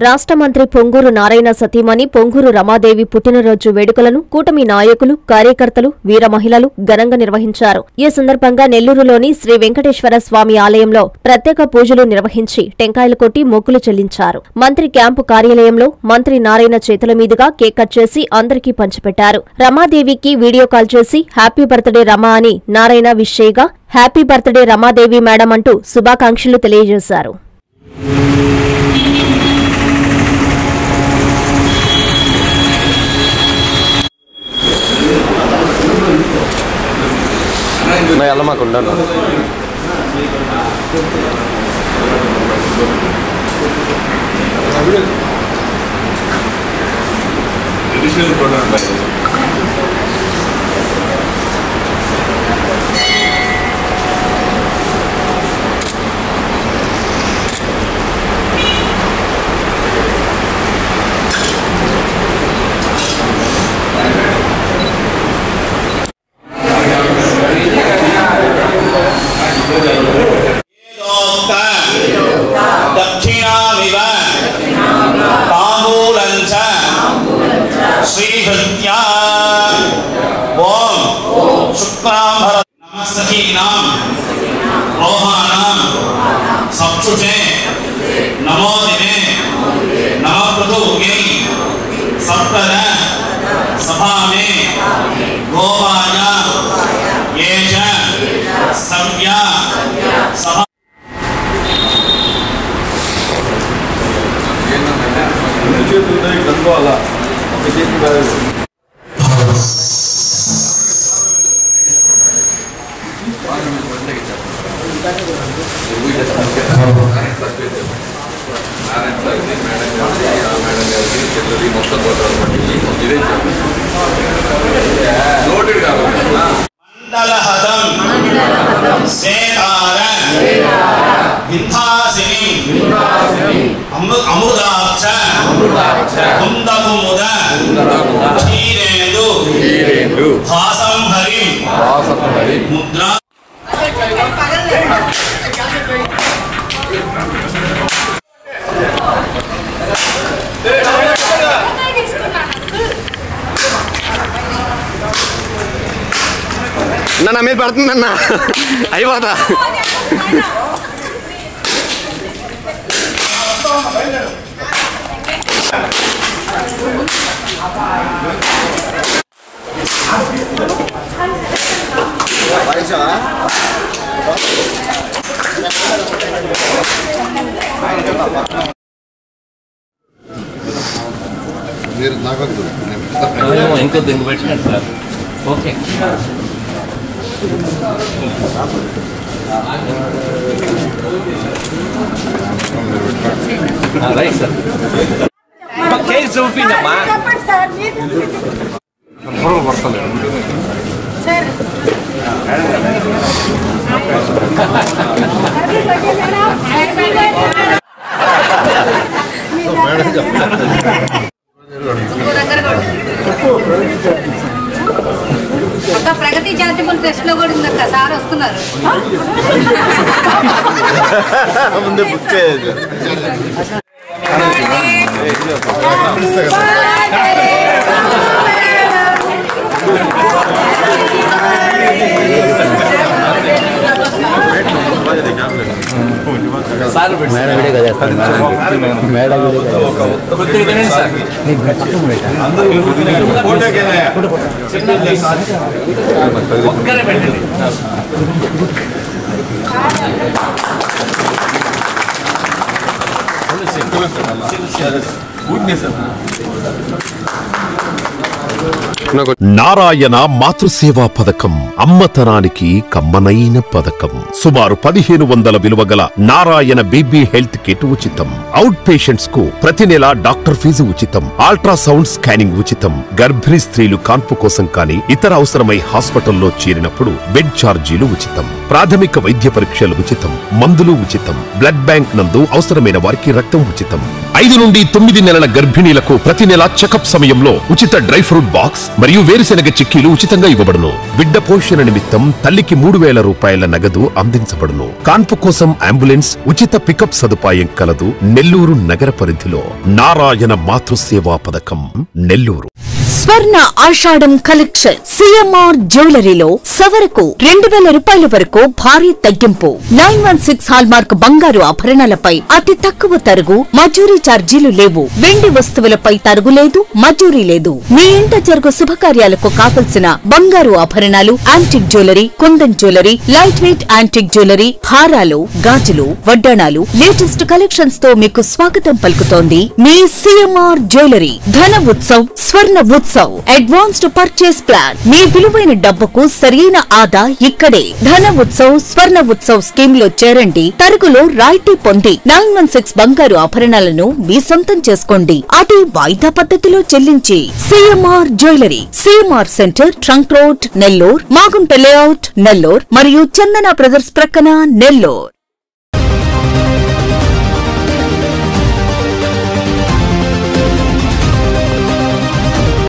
రాష్ట్ర మంత్రి పొంగూరు నారాయణ సతీమణి పొంగూరు రమాదేవి పుట్టినరోజు వేడుకలను కూటమి నాయకులు కార్యకర్తలు వీర మహిళలు ఘనంగా నిర్వహించారు ఈ సందర్భంగా నెల్లూరులోని శ్రీ వెంకటేశ్వర స్వామి ఆలయంలో ప్రత్యేక పూజలు నిర్వహించి టెంకాయలు కొట్టి మొక్కులు చెల్లించారు మంత్రి క్యాంపు కార్యాలయంలో మంత్రి నారాయణ చేతుల మీదుగా కేక్ కట్ చేసి అందరికీ పంచిపెట్టారు రమాదేవికి వీడియో కాల్ చేసి హ్యాపీ బర్త్డే రమా అని నారాయణ విష్ చేయగా హ్యాపీ బర్త్డే రమాదేవి మేడం అంటూ శుభాకాంక్షలు తెలియజేశారు నా వెళ్ళమాకు ఉండను ట్రెడిషనల్ ప్రోగ్రామ్ दक्षिणामिव ताम्बूलञ्च श्रीहृत्या ॐ शुक्लाम्बर नमस्सखीनां आह्वानां सक्षुषे नमो दिने नमः पृथुगे सप्तद सभामे गोपाय ये च सव्या सभा చేతులు కనుక్కోవాలా ఒక చేతి కాదు మండలహదం సేతార వింధాసిని అమృ- అమృతాక్ష కుందకుముద క్షీరేందు భాసం హరిం ముద్రా నా నా మీద పడుతుందన్న అయిపోతా మీరు నాకొద్దు నేను ఇంకొద్ది ఇంక పెట్టినట్టు sir okay right sir case చూపించమ్మా చెప్పండి సార్ మీరు పొరలు పడతలేదు సార్ మేడం చెప్పండి ఒక ప్రగతి చారిటబుల్ ట్రస్ట్ లో కూడా ఉందక్క సార్ వస్తున్నారు ముందే బుక్ చేయదు సార్ కొద్దిగా తినండి సార్ ఒక్కరే పెట్టండి నాకు నారాయణ మాతృసేవా పథకం అమ్మతనానికి కమ్మనైన పథకం సుమారు పదిహేను వందల విలువ గల నారాయణ బీబీ హెల్త్ కిట్ ఉచితం అవుట్ పేషెంట్స్ కు ప్రతి నెల డాక్టర్ ఫీజు ఉచితం అల్ట్రాసౌండ్ స్కానింగ్ ఉచితం గర్భిణీ స్త్రీలు కాన్పు కోసం కానీ ఇతర అవసరమై హాస్పిటల్లో చేరినప్పుడు బెడ్ ఛార్జీలు ఉచితం ప్రాథమిక వైద్య పరీక్షలు ఉచితం మందులు ఉచితం బ్లడ్ బ్యాంక్ నందు అవసరమైన వారికి రక్తం ఉచితం ఐదు నుండి తొమ్మిది నెలల గర్భిణీలకు ప్రతి నెల చెకప్ సమయంలో ఉచిత డ్రై ఫ్రూట్ బాక్స్ మరియు వేరుశెనగ చిక్కీలు ఉచితంగా ఇవ్వబడును బిడ్డ పోషణ నిమిత్తం తల్లికి మూడు వేల రూపాయల నగదు అందించబడును కాన్పు కోసం అంబులెన్స్ ఉచిత పికప్ సదుపాయం కలదు నెల్లూరు నగర పరిధిలో నారాయణ మాతృసేవా పథకం నెల్లూరు స్వర్ణ ఆషాఢం కలెక్షన్ సిఎంఆర్ జ్యువెలరీలో సవరకు రెండు వేల రూపాయల వరకు భారీ తగ్గింపు నైన్ వన్ సిక్స్ హాల్మార్క్ బంగారు ఆభరణాలపై అతి తక్కువ తరుగు మజూరీ ఛార్జీలు లేవు వెండి వస్తువులపై తరుగు లేదు మజూరీ లేదు మీ ఇంట జరుగు శుభకార్యాలకు కావలసిన బంగారు ఆభరణాలు antique jewellery Kundan jewellery light weight antique jewellery హారాలు గాజులు వడ్డాణాలు లేటెస్ట్ కలెక్షన్స్ తో మీకు స్వాగతం పలుకుతోంది మీ CMR jewellery Dhana Utsav Swarna Utsav advanced purchase plan మీ విలువైన డబ్బుకు సరైన ఆదా ఇక్కడే ధన ఉత్సవ్ స్వర్ణ ఉత్సవ్ స్కీమ్ లో చేరండి తరుగులో రాయితీ పొంది నైన్ వన్ సిక్స్ బంగారు ఆభరణాలను మీ సొంతం చేసుకోండి అది వాయిదా పద్ధతిలో చెల్లించి CMR jewellery CMR centre trunk road Nellore Magunta layout Nellore మరియు చందన బ్రదర్స్ ప్రక్కన నెల్లూర్